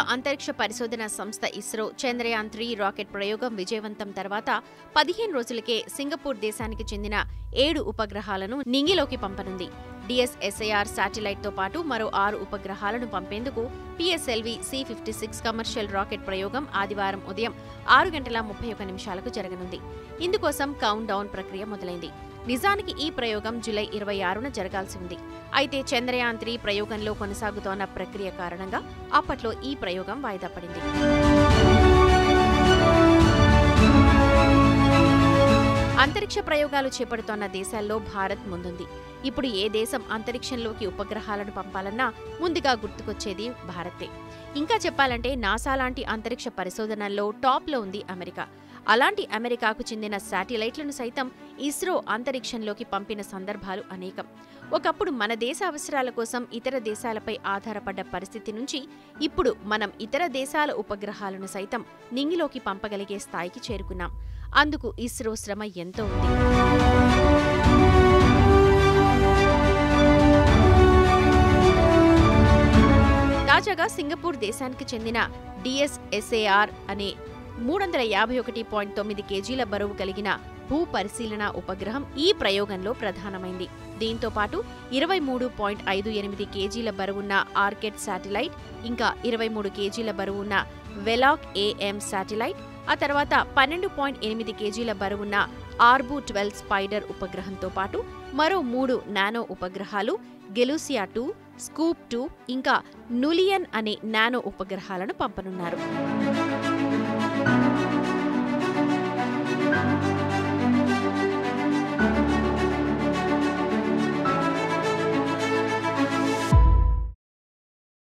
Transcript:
అంతరిక్ష పరిశోధన సంస్థ ఇస్రో చంద్రయాన్ త్రీ రాకెట్ ప్రయోగం విజయవంతం తర్వాత పదిహేను రోజులకే సింగపూర్ దేశానికి చెందిన ఏడు ఉపగ్రహాలను నింగిలోకి పంపనుంది డిఎస్ఎస్ఐఆర్ శాటిలైట్ తో పాటు మరో ఆరు ఉపగ్రహాలను పంపేందుకు PSLV C fifty six commercial rocket ప్రయోగం ఆదివారం ఉదయం ఆరు గంటల ముప్పై ఒక నిమిషాలకు జరగనుంది ఇందుకోసం కౌంట్ డౌన్ ప్రక్రియ మొదలైంది నిజానికి ఈ ప్రయోగం జూలై ఇరవై ఆరున జరగాల్సి ఉంది అయితే చంద్రయాన్ త్రీ ప్రయోగంలో కొనసాగుతోన్న ప్రక్రియ కారణంగా అప్పట్లో ఈ ప్రయోగం వాయిదా పడింది అంతరిక్ష ప్రయోగాలు చేపడుతోన్న దేశాల్లో భారత్ ముందుంది ఇప్పుడు ఏ దేశం అంతరిక్షంలోకి ఉపగ్రహాలను పంపాలన్నా ముందుగా గుర్తుకొచ్చేది భారతే ఇంకా చెప్పాలంటే నాసా లాంటి అంతరిక్ష పరిశోధనల్లో టాప్లో ఉంది అమెరికా అలాంటి అమెరికాకు చెందిన శాటిలైట్లను సైతం ఇస్రో అంతరిక్షంలోకి పంపిన సందర్భాలు అనేకం ఒకప్పుడు మన దేశ అవసరాల కోసం ఇతర దేశాలపై ఆధారపడ్డ పరిస్థితి నుంచి ఇప్పుడు మనం ఇతర దేశాల ఉపగ్రహాలను సైతం నింగిలోకి పంపగలిగే స్థాయికి చేరుకున్నాం అందుకు ఇస్రో శ్రమ ఎంతో ఉంది తాజాగా సింగపూర్ దేశానికి చెందిన డిఎస్ఎస్ఏఆర్ అనే మూడు వందల యాభై ఒకటి పాయింట్ తొమ్మిది కేజీల బరువు కలిగిన భూ పరిశీలన ఉపగ్రహం ఈ ప్రయోగంలో ప్రధానమైంది దీంతో పాటు ఇరవై మూడు పాయింట్ ఐదు ఎనిమిది కేజీల బరువున్న ఆర్కెట్ శాటిలైట్ ఇంకా ఇరవై మూడు కేజీల బరువున్న వెలాక్ ఏఎం శాటిలైట్ ఆ తర్వాత పన్నెండు పాయింట్ ఎనిమిది కేజీల బరువున్న ఆర్బు ట్వెల్వ్ స్పైడర్ ఉపగ్రహంతో పాటు మరో మూడు నానో ఉపగ్రహాలు గెలూసియా టూ స్కూప్ టూ ఇంకా నులియన్ అనే నానో ఉపగ్రహాలను పంపనున్నారు